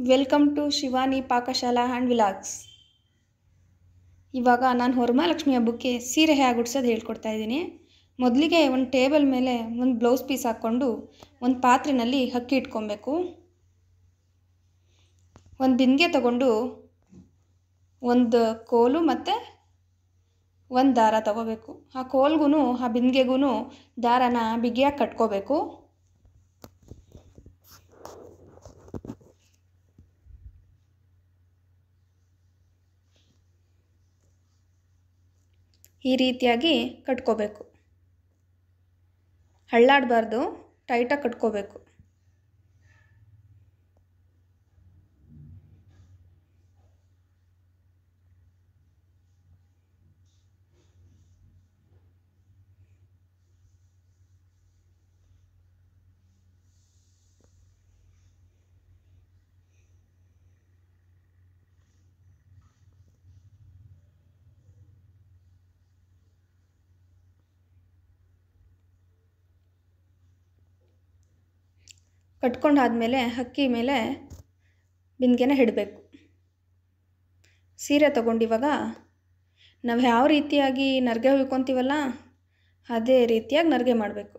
Welcome to Shivani Pakashala and vlogs ಇವಾಗ ನಾನು ವರಮಹಾಲಕ್ಷ್ಮಿ ಹಬ್ಬಕ್ಕೆ ಸೀರೆ ಹೇಗೆ ಉಡ್ಸೋದು ಹೇಳ್ಕೊಡ್ತಾ ಇದ್ದೀನಿ ಮೊದಲಿಗೆ ಒಂದು ಟೇಬಲ್ ಮೇಲೆ ಒಂದು ಬ್ಲೌಸ್ ಪೀಸ್ ಹಾಕ್ಕೊಂಡು ಒಂದು ಪಾತ್ರೆಯಲ್ಲಿ ಅಕ್ಕಿ ಇಟ್ಕೊಬೇಕು ಒಂದು ಬಿಂದಿಗೆ ತಗೊಂಡು ಒಂದು ಕೋಲು ಮತ್ತು ಒಂದು ದಾರ ತಗೋಬೇಕು ಆ ಕೋಲ್ಗೂ ಆ ಬಿಂದಿಗೆಗೂ ದಾರನ ಬಿಗಿಯಾಗಿ ಕಟ್ಕೋಬೇಕು ಈ ರೀತಿಯಾಗಿ ಕಟ್ಕೋಬೇಕು ಹಳ್ಳಾಡಬಾರ್ದು ಟೈಟಾಗಿ ಕಟ್ಕೋಬೇಕು ಕಟ್ಕೊಂಡಾದಮೇಲೆ ಅಕ್ಕಿ ಮೇಲೆ ಬಿಂದಿಗೆನ ಇಡಬೇಕು ಸೀರೆ ತಗೊಂಡು ಇವಾಗ ನಾವು ಯಾವ ರೀತಿಯಾಗಿ ನರ್ಗೆ ಹುಯ್ಕೊತೀವಲ್ಲ ಅದೇ ರೀತಿಯಾಗಿ ನರ್ಗೆ ಮಾಡಬೇಕು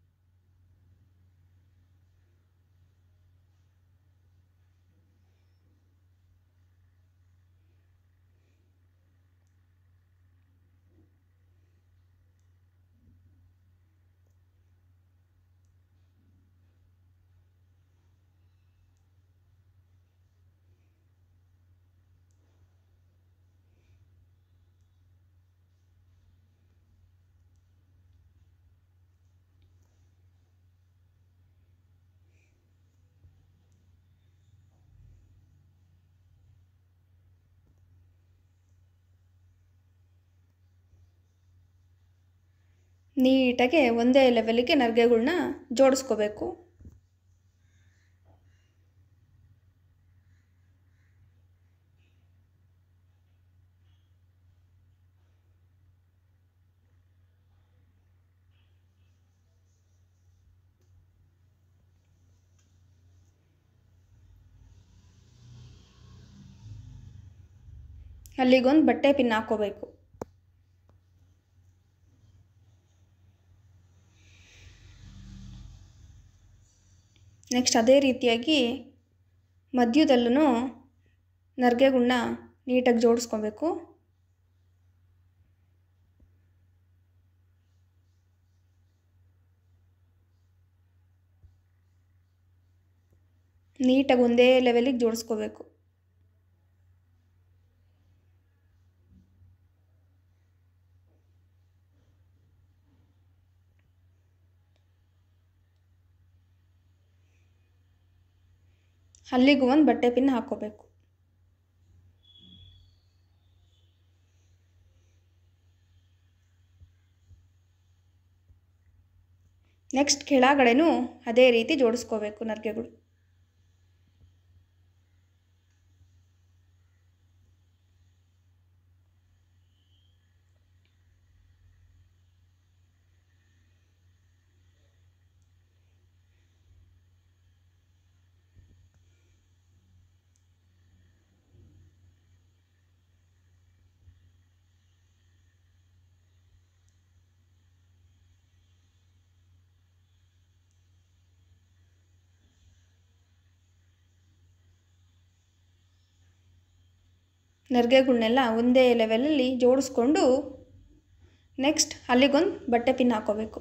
ನೀಟಾಗಿ ಒಂದೇ ಲೆವೆಲಿಗೆ ನರ್ಗೆಗಳ್ನ ಜೋಡಿಸ್ಕೋಬೇಕು ಅಲ್ಲಿಗೊಂದು ಬಟ್ಟೆ ಪಿನ್ ಹಾಕೋಬೇಕು ನೆಕ್ಸ್ಟ್ ಅದೇ ರೀತಿಯಾಗಿ ಮಧ್ಯದಲ್ಲೂ ನರ್ಗೆಗಳ್ನ ನೀಟಾಗಿ ಜೋಡಿಸ್ಕೊಬೇಕು ನೀಟಾಗಿ ಒಂದೇ ಲೆವೆಲಿಗೆ ಜೋಡಿಸ್ಕೋಬೇಕು ಅಲ್ಲಿಗೂ ಒಂದು ಬಟ್ಟೆ ಪಿನ್ ಹಾಕ್ಕೋಬೇಕು ನೆಕ್ಸ್ಟ್ ಕೆಳಗಡೆನೂ ಅದೇ ರೀತಿ ಜೋಡಿಸ್ಕೋಬೇಕು ನರ್ಗೆಗಳು ನರ್ಗೆಗಳ್ನೆಲ್ಲ ಒಂದೇ ಲೆವೆಲಲ್ಲಿ ಜೋಡಿಸ್ಕೊಂಡು ನೆಕ್ಸ್ಟ್ ಅಲ್ಲಿಗೊಂದು ಬಟ್ಟೆ ಪಿನ್ ಹಾಕೋಬೇಕು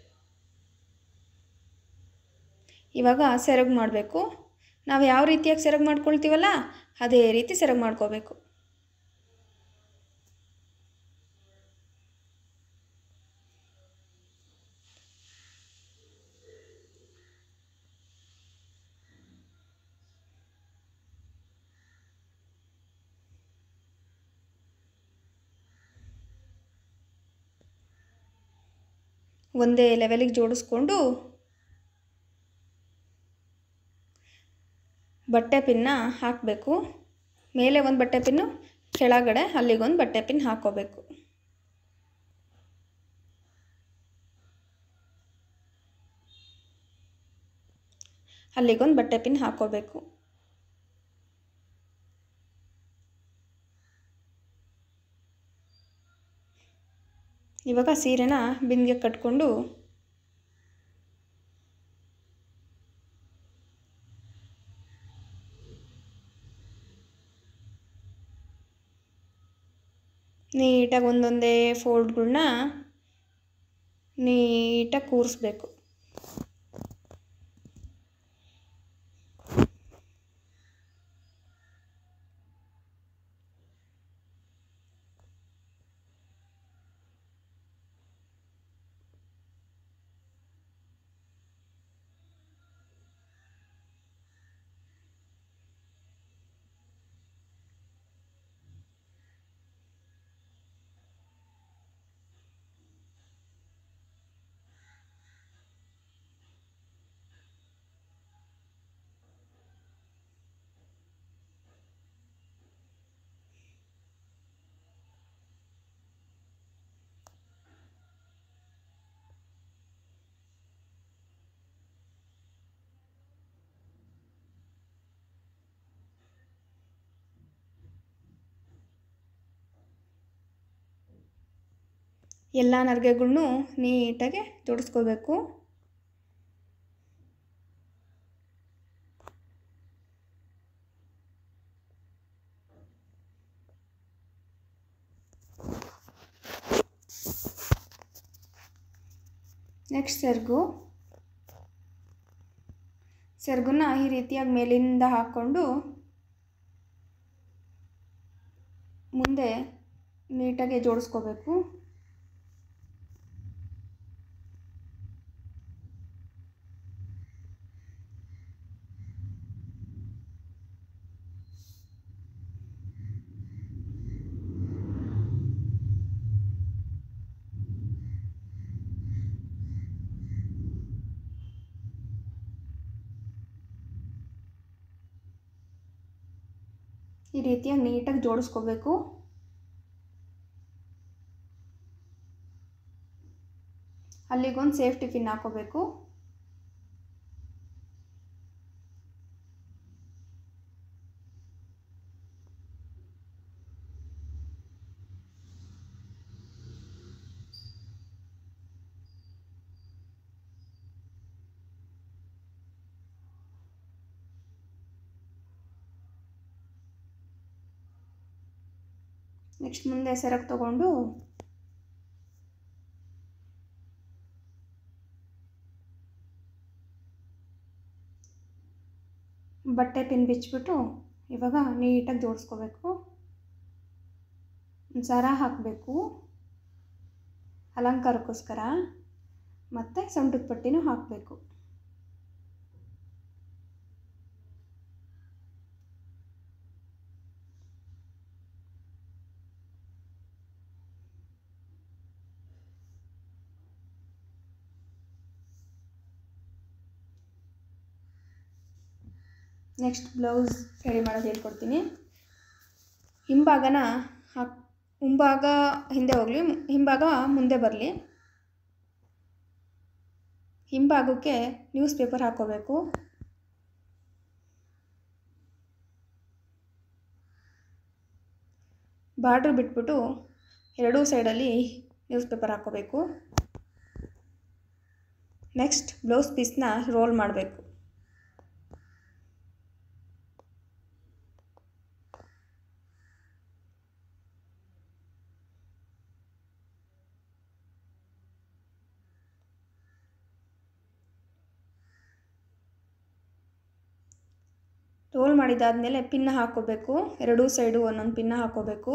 ಇವಾಗ ಸೆರಗು ಮಾಡಬೇಕು ನಾವು ಯಾವ ರೀತಿಯಾಗಿ ಸೆರಗು ಮಾಡ್ಕೊಳ್ತೀವಲ್ಲ ಅದೇ ರೀತಿ ಸೆರಗು ಮಾಡ್ಕೋಬೇಕು ಒಂದೇ ಲೆವೆಲಿಗೆ ಜೋಡಿಸ್ಕೊಂಡು ಬಟ್ಟೆ ಪಿನ್ನ ಹಾಕಬೇಕು ಮೇಲೆ ಒಂದು ಬಟ್ಟೆ ಪಿನ್ನು ಕೆಳಗಡೆ ಅಲ್ಲಿಗೊಂದು ಬಟ್ಟೆ ಪಿನ್ ಹಾಕ್ಕೋಬೇಕು ಅಲ್ಲಿಗೊಂದು ಬಟ್ಟೆ ಪಿನ್ ಹಾಕ್ಕೋಬೇಕು ಇವಾಗ ಸೀರೆನ ಬಿಂದಿಗೆ ಕಟ್ಕೊಂಡು ನೀಟಾಗಿ ಒಂದೊಂದೇ ಫೋಲ್ಡ್ಗಳನ್ನ ನೀಟಾಗಿ ಕೂರಿಸ್ಬೇಕು ಎಲ್ಲ ನರಿಗೆಗಳ್ನೂ ನೀಟಾಗಿ ಜೋಡಿಸ್ಕೋಬೇಕು ನೆಕ್ಸ್ಟ್ ಸೆರಗು ಸೆರಗನ್ನ ಈ ರೀತಿಯಾಗಿ ಮೇಲಿಂದ ಹಾಕ್ಕೊಂಡು ಮುಂದೆ ನೀಟಾಗಿ ಜೋಡಿಸ್ಕೋಬೇಕು ಈ ರೀತಿಯಾಗಿ ನೀಟಾಗಿ ಜೋಡಿಸ್ಕೋಬೇಕು ಅಲ್ಲಿಗೊಂದು ಸೇಫ್ಟಿ ಪಿನ್ ಹಾಕೋಬೇಕು ನೆಕ್ಸ್ಟ್ ಮುಂದೆ ಸೆರಗು ತಗೊಂಡು ಬಟ್ಟೆ ಪಿನ್ ಬಿಚ್ಚಿಬಿಟ್ಟು ಇವಾಗ ನೀಟಾಗಿ ಜೋಡಿಸ್ಕೋಬೇಕು ಸರ ಹಾಕಬೇಕು ಅಲಂಕಾರಕ್ಕೋಸ್ಕರ ಮತ್ತು ಸೊಂಟದ ಪಟ್ಟಿನೂ ಹಾಕಬೇಕು ನೆಕ್ಸ್ಟ್ ಬ್ಲೌಸ್ ರೆಡಿ ಮಾಡೋದು ಹೇಳ್ಕೊಡ್ತೀನಿ ಹಿಂಭಾಗನ ಹಾಕ್ ಮುಂಭಾಗ ಹಿಂದೆ ಹೋಗಲಿ ಹಿಂಭಾಗ ಮುಂದೆ ಬರಲಿ ಹಿಂಭಾಗಕ್ಕೆ ನ್ಯೂಸ್ ಪೇಪರ್ ಹಾಕೋಬೇಕು ಬಾರ್ಡ್ರ್ ಬಿಟ್ಬಿಟ್ಟು ಎರಡೂ ಸೈಡಲ್ಲಿ ನ್ಯೂಸ್ ಪೇಪರ್ ಹಾಕೋಬೇಕು ನೆಕ್ಸ್ಟ್ ಬ್ಲೌಸ್ ಪೀಸ್ನ ರೋಲ್ ಮಾಡಬೇಕು ರೋಲ್ ಮಾಡಿದಾದಮೇಲೆ ಪಿನ್ನ ಹಾಕೋಬೇಕು ಎರಡೂ ಸೈಡು ಒಂದೊಂದು ಪಿನ್ನ ಹಾಕೋಬೇಕು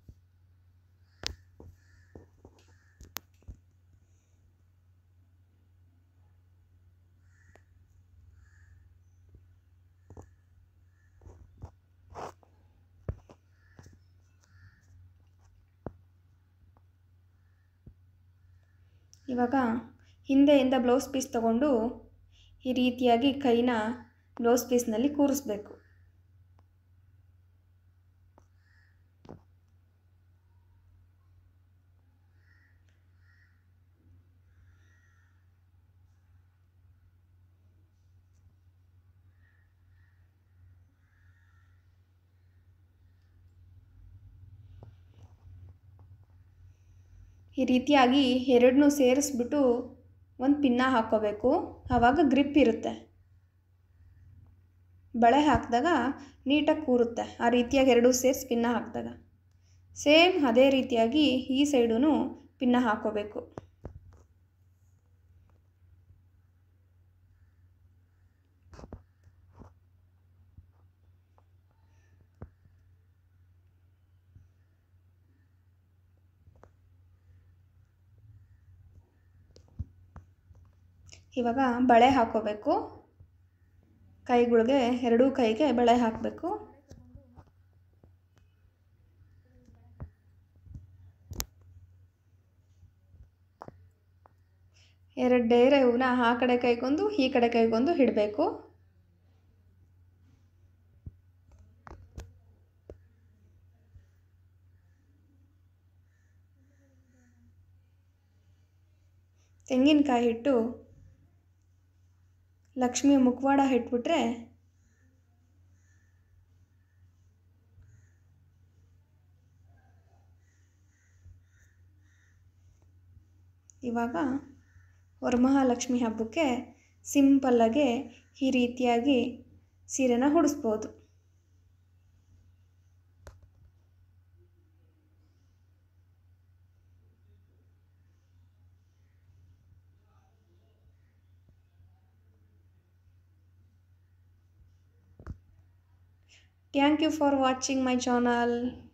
ಇವಾಗ ಹಿಂದೆಯಿಂದ ಬ್ಲೌಸ್ ಪೀಸ್ ತಗೊಂಡು ಈ ರೀತಿಯಾಗಿ ಕೈನ ಬ್ಲೌಸ್ ಪೀಸ್ನಲ್ಲಿ ಕೂರಿಸ್ಬೇಕು ಈ ರೀತಿಯಾಗಿ ಎರಡನ್ನೂ ಸೇರಿಸ್ಬಿಟ್ಟು ಒಂದು ಪಿನ್ನ ಹಾಕ್ಕೋಬೇಕು ಆವಾಗ ಗ್ರಿಪ್ ಇರುತ್ತೆ ಬಳೆ ಹಾಕಿದಾಗ ನೀಟಾಗಿ ಕೂರುತ್ತೆ ಆ ರೀತಿಯಾಗಿ ಎರಡೂ ಸೇರಿಸಿ ಪಿನ್ನ ಹಾಕಿದಾಗ ಸೇಮ್ ಅದೇ ರೀತಿಯಾಗಿ ಈ ಸೈಡೂ ಪಿನ್ನ ಹಾಕ್ಕೋಬೇಕು ಇವಾಗ ಬಳೆ ಹಾಕ್ಕೋಬೇಕು ಕೈಗಳಿಗೆ ಎರಡೂ ಕೈಗೆ ಬಳೆ ಹಾಕಬೇಕು ಎರಡು ಡೇರೆ ಹೂವನ್ನ ಆ ಕಡೆ ಕೈಗೊಂದು ಈ ಕಡೆ ಕೈಗೊಂದು ಇಡಬೇಕು ತೆಂಗಿನಕಾಯಿ ಇಟ್ಟು ಲಕ್ಷ್ಮಿ ಮುಖವಾಡ ಇಟ್ಬಿಟ್ರೆ ಇವಾಗ ವರಮಹಾಲಕ್ಷ್ಮಿ ಹಬ್ಬಕ್ಕೆ ಸಿಂಪಲ್ಲಾಗೆ ಈ ರೀತಿಯಾಗಿ ಸೀರೆನ ಉಡಿಸ್ಬೋದು Thank you for watching my channel.